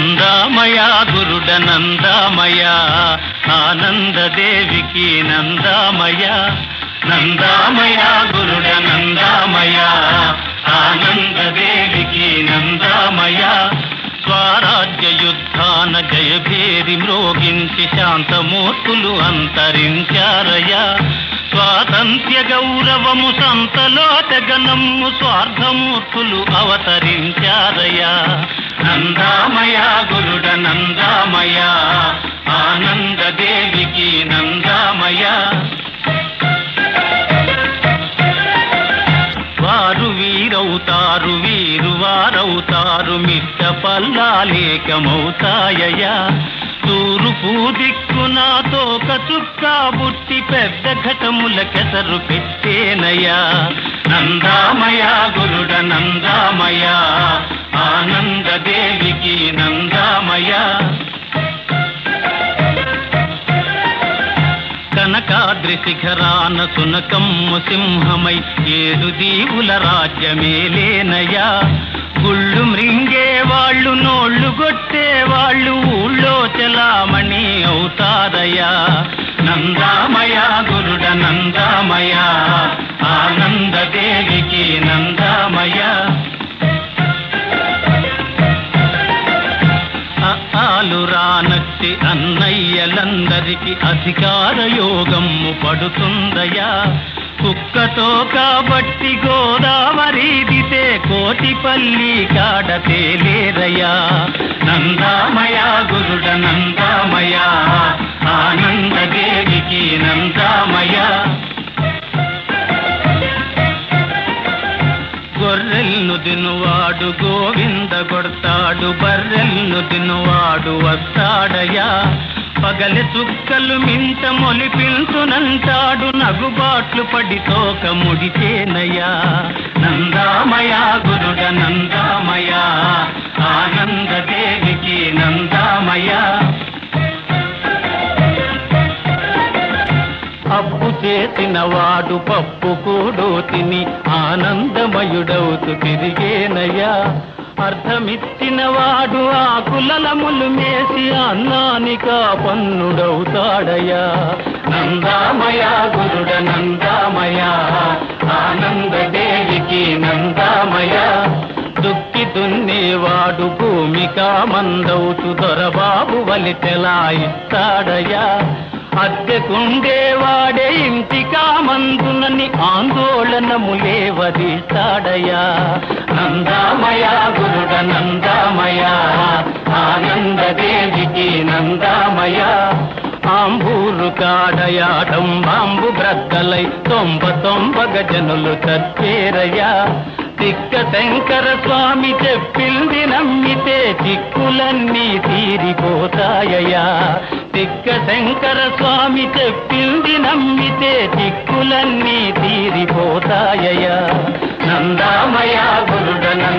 నందామయ గురుడ నందామయ ఆనందదేవికి నందామయ నందామయ గురుడ నందామయ ఆనందదేవికి నందామయ స్వరాజ్య యుద్ధాన జయభేరి మ్రోగించి శాంతమూర్తులు అంతరించారయ స్వాతంత్ర్య గౌరవము సంతలో తెగనమ్ము స్వార్థమూర్తులు అవతరించారయ నందామయ గురుడ నందామయ ఆనందదేవికి నందామయ వారు వీరవుతారు వీరు వారవుతారు మిట్ట పల్లాలేకమవుతాయయా తూరుపు దిక్కున తోక చుక్క బుట్టి పెద్ద ఘటముల కెసరు పెట్టేనయా నందామయ గురుడ నందామయ ఆనందదేవికి నందామయ కనకాద్రి శిఖరాన సునకమ్ము సింహమై ఏడు దీవుల రాజ్యమేలేనయా గుళ్ళు మృంగే వాళ్ళు నోళ్ళు కొట్టే వాళ్ళు ఊళ్ళో చలామణి అవుతారయా నందామయ గురుడ నందామయ ఆనందదేవికి నందామయ ఆలు రానట్టి అన్నయ్యలందరికి అధికార యోగము పడుతుందయా కుక్కతో కాబట్టి గోదావరిదితే కోటిపల్లి కాడ తేలేరయా నందామయ గురుడ నందామయ ఆనందదేవికి నందామయ గొర్రెల్ను దినువాడు గోవింద కొడతాడు బర్రెల్ను దినువాడు వస్తాడయా పగలి చుక్కలు మింట మొలిపించునంటాడు నగుబాట్లు పడి తోక ముడిచేనయా నందామయ గురుడ నందామయ ఆనందదేవికి నందామయ అప్పు చేసిన వాడు పప్పు కూడు తిని ఆనందమయుడవుతూ తిరిగేనయ్యా అర్థమిచ్చిన వాడు ఆకులములు మేసి అన్నానిక పన్నుడవుతాడయ్యా నందామయ గురుడ నందామయ ఆనందదేవికి నందామయ దుక్కి దున్నేవాడు భూమికా మందవుతూ దొరబాబు వలి తెలాయిస్తాడయా అద్దెకుండేవాడే ఇంటికా మందునని ఆందోళనములే వదిస్తాడయా నందామయ గురుడ నందామయ ఆనందదేవికి నందామయ ఆంబూరు కాడయాటం బాంబు బ్రద్దలై తొంభ తొంభగ జనులు చచ్చేరయ్యా తిక్క శంకర స్వామి చెప్పింది నమ్మితే చిక్కులన్నీ తీరిపోతాయయా తిక్క శంకర స్వామి చెప్పింది నమ్మితే చిక్కులన్నీ తీరిపోతాయయా నందామయ గురుడ